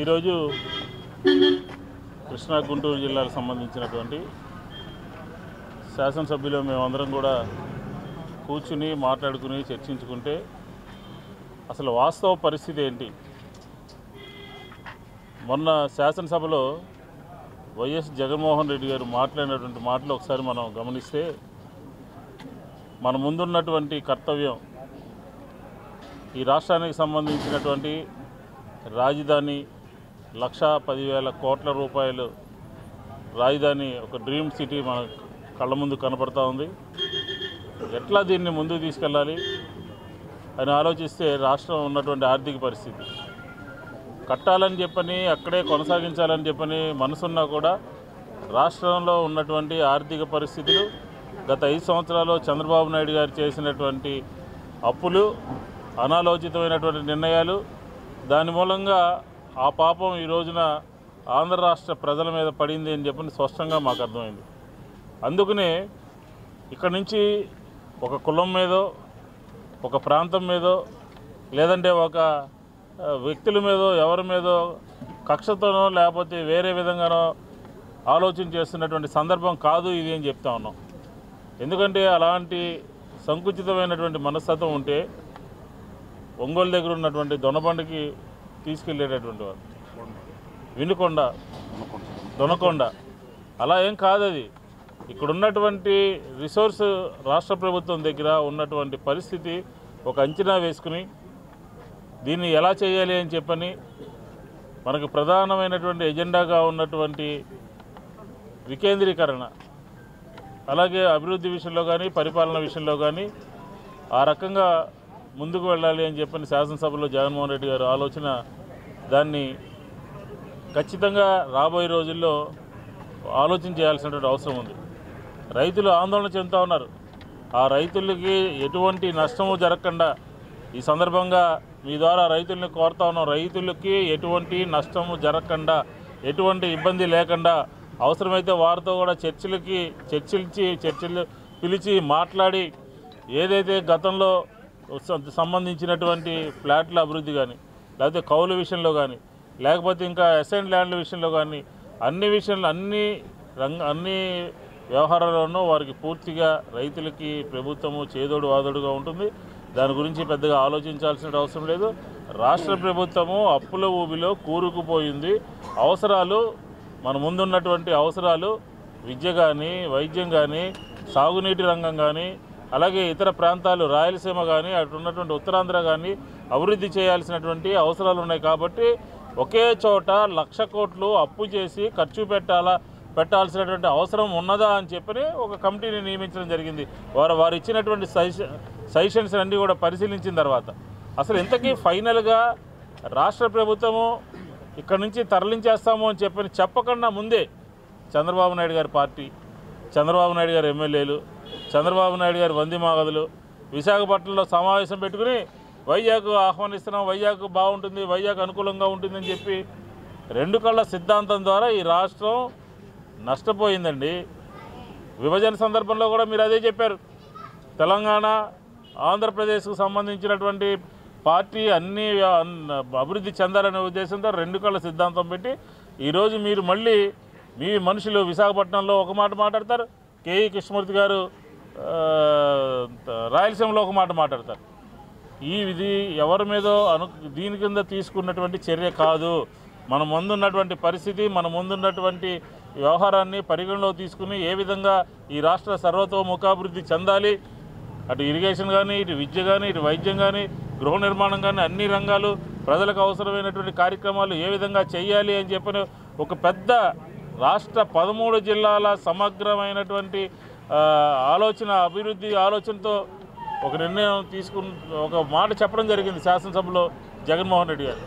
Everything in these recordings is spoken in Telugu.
ఈరోజు కృష్ణా గుంటూరు జిల్లాకు సంబంధించినటువంటి శాసనసభ్యులు మేమందరం కూడా కూర్చుని మాట్లాడుకుని చర్చించుకుంటే అసలు వాస్తవ పరిస్థితి ఏంటి మొన్న శాసనసభలో వైఎస్ జగన్మోహన్ రెడ్డి గారు మాట్లాడినటువంటి మాటలు ఒకసారి మనం గమనిస్తే మన ముందున్నటువంటి కర్తవ్యం ఈ రాష్ట్రానికి సంబంధించినటువంటి రాజధాని లక్షా పదివేల కోట్ల రూపాయలు రాజధాని ఒక డ్రీమ్ సిటీ మన కళ్ళ ముందు కనపడతా ఉంది ఎట్లా దీన్ని ముందుకు తీసుకెళ్ళాలి అని ఆలోచిస్తే రాష్ట్రం ఉన్నటువంటి ఆర్థిక పరిస్థితి కట్టాలని చెప్పని అక్కడే కొనసాగించాలని చెప్పని మనసున్నా కూడా రాష్ట్రంలో ఉన్నటువంటి ఆర్థిక పరిస్థితులు గత ఐదు సంవత్సరాల్లో చంద్రబాబు నాయుడు గారు చేసినటువంటి అప్పులు అనాలోచితమైనటువంటి నిర్ణయాలు దాని మూలంగా ఆ పాపం ఈ రోజున ఆంధ్ర రాష్ట్ర ప్రజల మీద పడింది అని చెప్పని స్పష్టంగా మాకు అర్థమైంది అందుకనే ఇక్కడి నుంచి ఒక కులం మీదో ఒక ప్రాంతం మీదో లేదంటే ఒక ఆ, వ్యక్తుల మీదో ఎవరి మీదో కక్షతోనో లేకపోతే వేరే విధంగానో ఆలోచన చేస్తున్నటువంటి సందర్భం కాదు ఇది అని చెప్తా ఉన్నాం ఎందుకంటే అలాంటి సంకుచితమైనటువంటి మనస్తత్వం ఉంటే ఒంగోలు దగ్గర ఉన్నటువంటి దొనబండికి తీసుకెళ్ళేటటువంటి వారు వినుకొండ దొనకొండ అలా ఏం కాదు అది ఇక్కడ ఉన్నటువంటి రిసోర్స్ రాష్ట్ర ప్రభుత్వం దగ్గర ఉన్నటువంటి పరిస్థితి ఒక అంచనా వేసుకుని దీన్ని ఎలా చేయాలి అని చెప్పని మనకు ప్రధానమైనటువంటి ఎజెండాగా ఉన్నటువంటి వికేంద్రీకరణ అలాగే అభివృద్ధి విషయంలో కానీ పరిపాలన విషయంలో కానీ ఆ రకంగా ముందుకు వెళ్ళాలి అని చెప్పని శాసనసభలో జగన్మోహన్ రెడ్డి గారు ఆలోచన దాన్ని ఖచ్చితంగా రాబోయే రోజుల్లో ఆలోచన చేయాల్సినటువంటి అవసరం ఉంది రైతులు ఆందోళన చెందుతూ ఉన్నారు ఆ రైతులకి ఎటువంటి నష్టము జరగకుండా ఈ సందర్భంగా మీ ద్వారా రైతుల్ని కోరుతా ఉన్నాం రైతులకి ఎటువంటి నష్టము జరగకుండా ఎటువంటి ఇబ్బంది లేకుండా అవసరమైతే వారితో కూడా చర్చలకి చర్చలిచ్చి చర్చలు పిలిచి మాట్లాడి ఏదైతే గతంలో స- సంబంధించినటువంటి ఫ్లాట్ల అభివృద్ధి కానీ లేకపోతే కౌలు విషయంలో కానీ లేకపోతే ఇంకా అసైన్ ల్యాండ్ల విషయంలో కానీ అన్ని విషయంలో అన్ని రంగ అన్ని వ్యవహారాల్లోనూ వారికి పూర్తిగా రైతులకి ప్రభుత్వము చేదోడు వాదోడుగా ఉంటుంది దాని గురించి పెద్దగా ఆలోచించాల్సిన అవసరం లేదు రాష్ట్ర ప్రభుత్వము అప్పుల ఊబిలో కూరుకుపోయింది అవసరాలు మన ముందున్నటువంటి అవసరాలు విద్య కానీ వైద్యం కానీ సాగునీటి రంగం కానీ అలాగే ఇతర ప్రాంతాలు రాయలసీమ కానీ అటు ఉన్నటువంటి ఉత్తరాంధ్ర కానీ అభివృద్ధి చేయాల్సినటువంటి అవసరాలు ఉన్నాయి కాబట్టి ఒకే చోట లక్ష కోట్లు అప్పు చేసి ఖర్చు పెట్టాలా పెట్టాల్సినటువంటి అవసరం ఉన్నదా అని చెప్పని ఒక కమిటీని నియమించడం జరిగింది వారు వారు ఇచ్చినటువంటి సజెషన్ సజెషన్స్ అన్నీ కూడా పరిశీలించిన తర్వాత అసలు ఇంతకీ ఫైనల్గా రాష్ట్ర ప్రభుత్వము ఇక్కడ నుంచి తరలించేస్తాము అని చెప్పని చెప్పకుండా ముందే చంద్రబాబు నాయుడు గారి పార్టీ చంద్రబాబు నాయుడు గారి ఎమ్మెల్యేలు చంద్రబాబు నాయుడు గారి వందిమాగదులు విశాఖపట్నంలో సమావేశం పెట్టుకుని వైజాగ్ ఆహ్వానిస్తున్నాం వైజాగ్ బాగుంటుంది వైజాగ్ అనుకూలంగా ఉంటుందని చెప్పి రెండు కళ్ళ సిద్ధాంతం ద్వారా ఈ రాష్ట్రం నష్టపోయిందండి విభజన సందర్భంలో కూడా మీరు అదే చెప్పారు తెలంగాణ ఆంధ్రప్రదేశ్కు సంబంధించినటువంటి పార్టీ అన్ని అన్- అభివృద్ధి చెందాలనే ఉద్దేశంతో రెండు కళ్ళ సిద్ధాంతం పెట్టి ఈరోజు మీరు మళ్ళీ మీ మనుషులు విశాఖపట్నంలో ఒక మాట మాట్లాడతారు కేఈ కృష్ణమూర్తి గారు ఆ, రాయలసీమలో ఒక మాట మాట్లాడతారు ఈ ఇది ఎవరి మీదో అను దీని కింద తీసుకున్నటువంటి చర్య కాదు మన ముందున్నటువంటి పరిస్థితి మన ముందున్నటువంటి వ్యవహారాన్ని పరిగణలోకి తీసుకుని ఏ విధంగా ఈ రాష్ట్ర సర్వతోముఖాభివృద్ధి చెందాలి అటు ఇరిగేషన్ కానీ ఇటు విద్య కానీ ఇటు వైద్యం కానీ గృహ నిర్మాణం కానీ అన్ని రంగాలు ప్రజలకు అవసరమైనటువంటి కార్యక్రమాలు ఏ విధంగా చేయాలి అని చెప్పిన ఒక పెద్ద రాష్ట్ర పదమూడు జిల్లాల సమగ్రమైనటువంటి ఆ, ఆలోచన అభివృద్ధి ఆలోచనతో ఒక నిర్ణయం తీసుకుని ఒక మాట చెప్పడం జరిగింది శాసనసభలో జగన్మోహన్ రెడ్డి గారు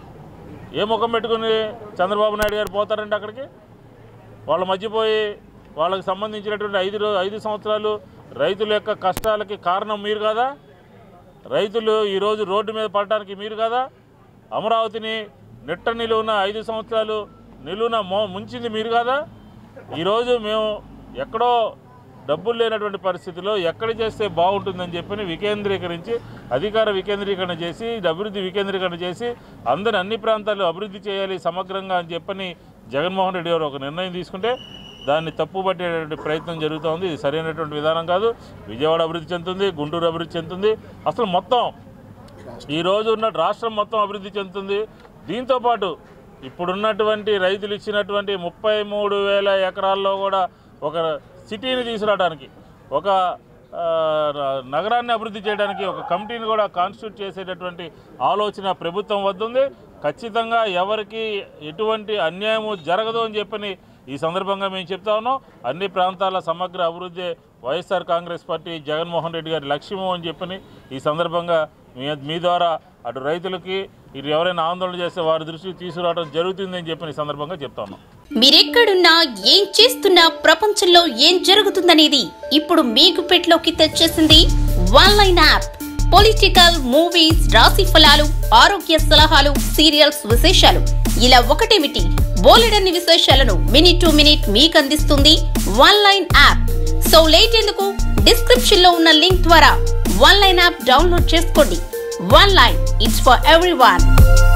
ఏ ముఖం పెట్టుకుని చంద్రబాబు నాయుడు గారు పోతారంటే అక్కడికి వాళ్ళ మధ్యపోయి వాళ్ళకి సంబంధించినటువంటి ఐదు రో- ఐదు సంవత్సరాలు రైతుల యొక్క కష్టాలకి కారణం మీరు కదా రైతులు ఈరోజు రోడ్డు మీద పడటానికి మీరు కదా అమరావతిని నిట్ట నిలువున ఐదు సంవత్సరాలు నిలువున మో ముంచింది మీరు కదా ఈరోజు మేము ఎక్కడో డబ్బులు లేనటువంటి పరిస్థితిలో ఎక్కడ చేస్తే బాగుంటుందని చెప్పని వికేంద్రీకరించి అధికార వికేంద్రీకరణ చేసి అభివృద్ధి వికేంద్రీకరణ చేసి అందరి అన్ని ప్రాంతాలు అభివృద్ధి చేయాలి సమగ్రంగా అని చెప్పని జగన్మోహన్ రెడ్డి గారు ఒక నిర్ణయం తీసుకుంటే దాన్ని తప్పుపట్టేటువంటి ప్రయత్నం జరుగుతోంది ఇది సరైనటువంటి విధానం కాదు విజయవాడ అభివృద్ధి చెందుతుంది గుంటూరు అభివృద్ధి చెందుతుంది అసలు మొత్తం ఈ రోజు ఉన్న రాష్ట్రం మొత్తం అభివృద్ధి చెందుతుంది దీంతోపాటు ఇప్పుడున్నటువంటి రైతులు ఇచ్చినటువంటి ముప్పై మూడు వేల ఎకరాల్లో కూడా ఒక సిటీని తీసుకురావడానికి ఒక ఆ, నగరాన్ని అభివృద్ధి చేయడానికి ఒక కమిటీని కూడా కాన్స్టిట్యూట్ చేసేటటువంటి ఆలోచన ప్రభుత్వం వద్ద ఉంది ఖచ్చితంగా ఎవరికి ఎటువంటి అన్యాయము జరగదు అని చెప్పని ఈ సందర్భంగా మేము చెప్తా ఉన్నాం అన్ని ప్రాంతాల సమగ్ర అభివృద్ధి YSR Congress party Jaganmohan Reddy గారి లక్ష్యము అని చెప్పని ఈ సందర్భంగా మీ మీ ద్వారా అటు రైతులకి ఇటు ఎవరైనా ఆందోళన చేస్తే వారి దృష్టికి తీసుకురావడం జరుగుతుందని చెప్పని ఈ సందర్భంగా చెప్తా ఉన్నాం మీరెక్కడున్నా ఏం చేస్తున్నా ప్రపంచంలో ఏం జరుగుతుందనేది ఇప్పుడు మీకు పెట్లోకి తెచ్చేసింది one line app political movies రాశి ఫలాలు ఆరోగ్య సలహాలు సీరియల్స్ విశేషాలు ఇలా ఒకటేమిటి బోలెడన్ని విశేషాలను మినిట్ టు మినిట్ మీకు అందిస్తుంది one line app so late ఎందుకు డిస్క్రిప్షన్ లో ఉన్న లింక్ ద్వారా వన్ లైన్ యాప్ డౌన్లోడ్ చేసుకోండి one line it's for every